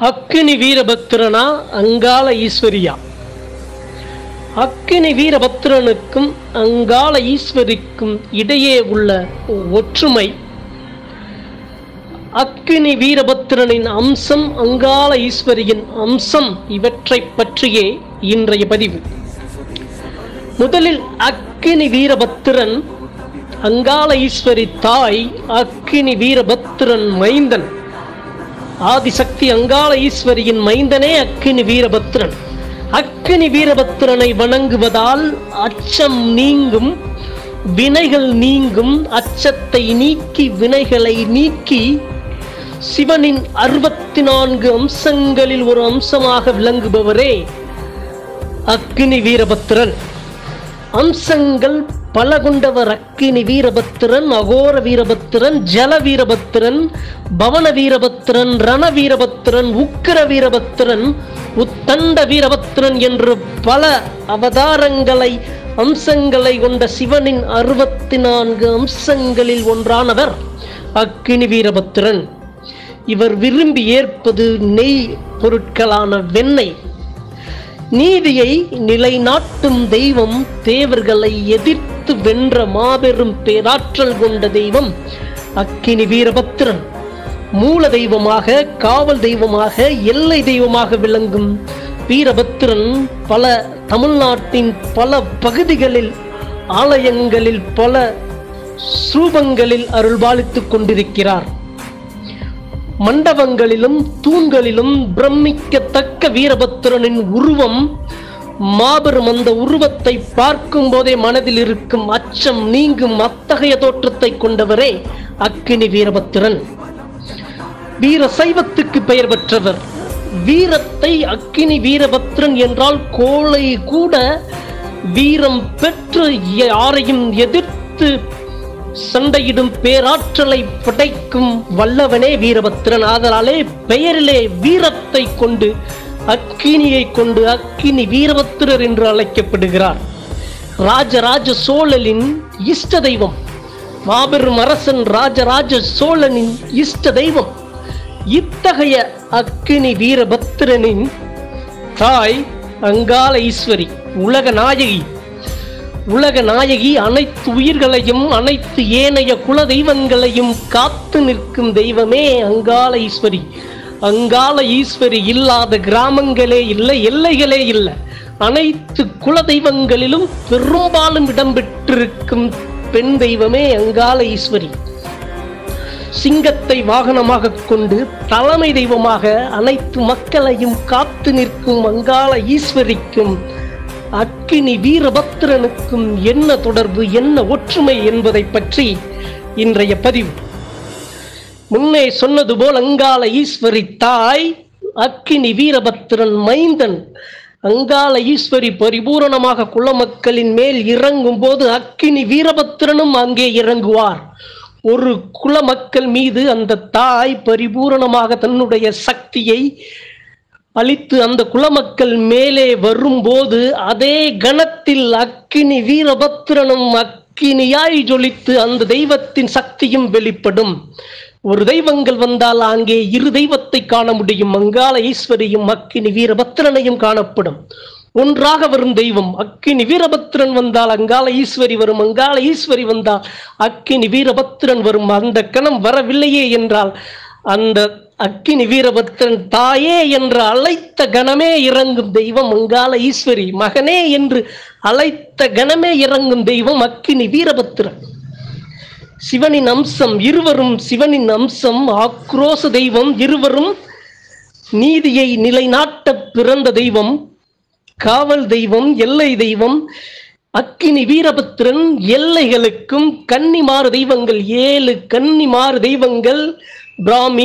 அக்கினி வீரபத்திரனா அங்காள ஈஸ்வரியா அக்கினி வீரபத்திரனுக்கும் அங்காள ஈஸ்வரிக்கும் இடையே உள்ள ஒற்றுமை அக்கினி வீரபத்திரனின் அம்சம் அங்காள ஈஸ்வரியின் அம்சம் இவற்றைப் பற்றியே இன்றைய பதிவு முதலில் அக்கினி வீரபத்திரன் அங்காள ஈஸ்வரி தாய் அக்கினி வீரபத்திரன் மைந்தன் ஆதிசக்தி அங்காள ஈஸ்வரியின் மைந்தனே அக்கினி வீரபத்திரன் அக்கினி வீரபத்திரனை வணங்குவதால் அச்சம் நீங்கும் வினைகள் நீங்கும் அச்சத்தை நீக்கி வினைகளை நீக்கி சிவனின் அறுபத்தி நான்கு அம்சங்களில் ஒரு அம்சமாக விளங்குபவரே அக்கினி வீரபத்திரன் அம்சங்கள் பல கொண்டவர் அக்கினி வீரபத்திரன் அகோர வீரபத்திரன் ஜல வீரபத்திரன் பவன வீரபத்திரன் ரண வீரபத்திரன் உக்கிர வீரபத்திரன் உத்தண்ட வீரபத்திரன் என்று பல அவதாரங்களை அம்சங்களை கொண்ட சிவனின் அறுபத்தி நான்கு அம்சங்களில் ஒன்றானவர் அக்கினி வீரபத்திரன் இவர் விரும்பி ஏற்பது நெய் பொருட்களான வெண்ணெய் நீதியை நிலைநாட்டும் தெய்வம் தேவர்களை எதிர்த்து வென்ற மாபெரும் பேராற்றல் கொண்ட தெய்வம் அக்கினி வீரபத்திரன் மூல தெய்வமாக காவல் தெய்வமாக எல்லை தெய்வமாக விளங்கும் வீரபத்திரன் பல தமிழ்நாட்டின் பல பகுதிகளில் ஆலயங்களில் பல ஸ்ரூபங்களில் அருள்பாலித்துக் கொண்டிருக்கிறார் மண்டபங்களிலும் தூண்களிலும் பிரமிக்கத்தக்க வீரபத்திரனின் உருவம் மாபெரும் அந்த உருவத்தை பார்க்கும் போதே மனதில் இருக்கும் அச்சம் நீங்கும் அத்தகைய தோற்றத்தை கொண்டவரே அக்கினி வீரபத்திரன் வீர சைவத்துக்கு பெயர் பெற்றவர் வீரத்தை அக்கினி வீரபத்திரன் என்றால் கோளை கூட வீரம் பெற்று யாரையும் எதிர்த்து சண்டையிடும் பேராற்றலை படைக்கும் வல்லவனே வீரபத்திரன் ஆதலாலே பெயரிலே வீரத்தை கொண்டு அக்கினியை கொண்டு அக்கினி வீரபத்திரர் என்று அழைக்கப்படுகிறார் ராஜராஜ சோழனின் இஷ்ட தெய்வம் மாபெரும் அரசன் ராஜராஜ சோழனின் இஷ்ட தெய்வம் இத்தகைய அக்கினி வீரபத்திரனின் தாய் அங்காள ஈஸ்வரி உலக நாயகி உலக நாயகி அனைத்து உயிர்களையும் அனைத்து ஏனைய குல தெய்வங்களையும் காத்து நிற்கும் தெய்வமே அங்காள ஈஸ்வரி அங்காள ஈஸ்வரி இல்லாத கிராமங்களே இல்லை எல்லைகளே இல்லை அனைத்து குல தெய்வங்களிலும் பெரும்பாலும் இடம்பெற்றிருக்கும் பெண் தெய்வமே அங்காள ஈஸ்வரி சிங்கத்தை வாகனமாக கொண்டு தலைமை தெய்வமாக அனைத்து மக்களையும் காத்து நிற்கும் அங்காள ஈஸ்வரிக்கும் அக்கினி வீரபத்திரனுக்கும் என்ன தொடர்பு என்ன ஒற்றுமை என்பதை பற்றி இன்றைய பதிவு முன்னே சொன்னது போல் அங்காள ஈஸ்வரி தாய் அக்கினி வீரபத்திரன் மைந்தன் அங்காள ஈஸ்வரி பரிபூரணமாக குலமக்களின் மேல் இறங்கும் போது அக்கினி வீரபத்திரனும் அங்கே இறங்குவார் ஒரு குலமக்கள் மீது அந்த தாய் பரிபூரணமாக தன்னுடைய சக்தியை அழித்து அந்த குலமக்கள் மேலே வரும்போது அதே கணத்தில் அக்கினி வீரபத்திரனும் அக்கினியாய் ஜொலித்து அந்த தெய்வத்தின் சக்தியும் வெளிப்படும் ஒரு தெய்வங்கள் வந்தால் அங்கே இரு தெய்வத்தை காண முடியும் அங்காள ஈஸ்வரியும் அக்கினி வீரபத்திரனையும் காணப்படும் ஒன்றாக வரும் தெய்வம் அக்கினி வீரபத்திரன் வந்தால் அங்காள ஈஸ்வரி வரும் அங்காள ஈஸ்வரி வந்தால் அக்கினி வீரபத்திரன் வரும் அந்த கணம் வரவில்லையே என்றால் அந்த அக்கினி வீரபத்திரன் தாயே என்று அழைத்த கணமே இறங்கும் தெய்வம் அங்காள ஈஸ்வரி மகனே என்று அழைத்த கணமே இறங்கும் தெய்வம் அக்கினி வீரபத்திரன் சிவனின் அம்சம் இருவரும் சிவனின் அம்சம் ஆக்ரோச தெய்வம் இருவரும் நீதியை நிலைநாட்ட பிறந்த தெய்வம் காவல் தெய்வம் எல்லை தெய்வம் அக்கினி வீரபத்திரன் எல்லைகளுக்கும் கன்னிமாறு தெய்வங்கள் ஏழு கன்னிமாறு தெய்வங்கள் பிராமி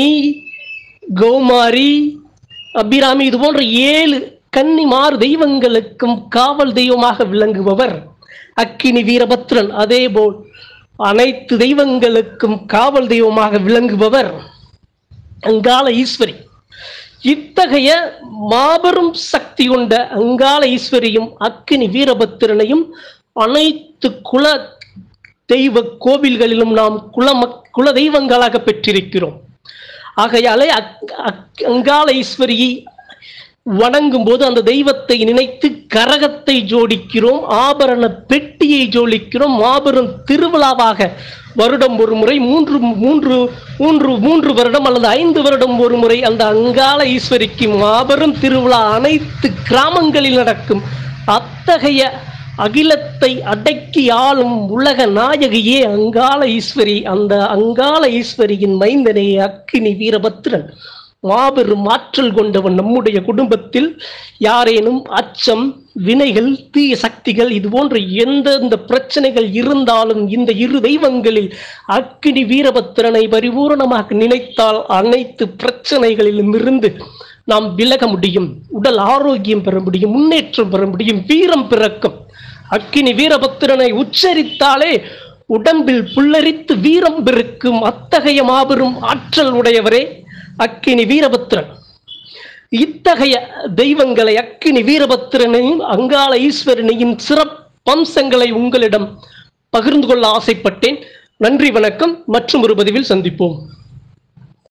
கௌமாரி அபிராமி இது போன்ற ஏழு கன்னிமாறு தெய்வங்களுக்கும் காவல் தெய்வமாக விளங்குபவர் அக்கினி வீரபத்ரன் அதேபோல் அனைத்து தெய்வங்களுக்கும் காவல் தெய்வமாக விளங்குபவர் அங்காள ஈஸ்வரி இத்தகைய மாபெரும் சக்தி கொண்ட அங்காள ஈஸ்வரியும் அக்கினி வீரபத்திரனையும் அனைத்து குல தெய்வ கோவில்களிலும் நாம் குல மக் குல தெய்வங்களாக பெற்றிருக்கிறோம் ஆகையாலே அக்- அக்- அங்காள ஈஸ்வரியை வணங்கும் போது அந்த தெய்வத்தை நினைத்து கரகத்தை ஜோடிக்கிறோம் ஆபரண பெட்டியை ஜோடிக்கிறோம் மாபெரும் திருவிழாவாக வருடம் ஒரு முறை மூன்று மூன்று மூன்று மூன்று வருடம் அல்லது ஐந்து வருடம் ஒரு முறை அந்த அங்காள ஈஸ்வரிக்கு மாபெரும் திருவிழா அனைத்து கிராமங்களில் நடக்கும் அத்தகைய அகிலத்தை அடக்கி ஆளும் உலக நாயகியே அங்காள ஈஸ்வரி அந்த அங்காள ஈஸ்வரியின் மைந்தனே அக்கினி வீரபத்ரன் மாபெரும் ஆற்றல் கொண்டவன் நம்முடைய குடும்பத்தில் யாரேனும் அச்சம் வினைகள் தீய சக்திகள் இது போன்ற எந்தெந்த பிரச்சனைகள் இருந்தாலும் இந்த இரு தெய்வங்களில் அக்கினி வீரபத்திரனை பரிபூரணமாக நினைத்தால் அனைத்து பிரச்சனைகளிலும் இருந்து நாம் விலக முடியும் உடல் ஆரோக்கியம் பெற முடியும் முன்னேற்றம் பெற முடியும் வீரம் பிறக்கும் அக்கினி வீரபத்திரனை உச்சரித்தாலே உடம்பில் புல்லரித்து வீரம் பெருக்கும் அத்தகைய மாபெரும் ஆற்றல் உடையவரே அக்கினி வீரபத்திரன் இத்தகைய தெய்வங்களை அக்கினி வீரபத்திரனையும் அங்காள ஈஸ்வரனையும் சிறப்பம்சங்களை உங்களிடம் பகிர்ந்து கொள்ள ஆசைப்பட்டேன் நன்றி வணக்கம் மற்றும் ஒரு பதிவில் சந்திப்போம்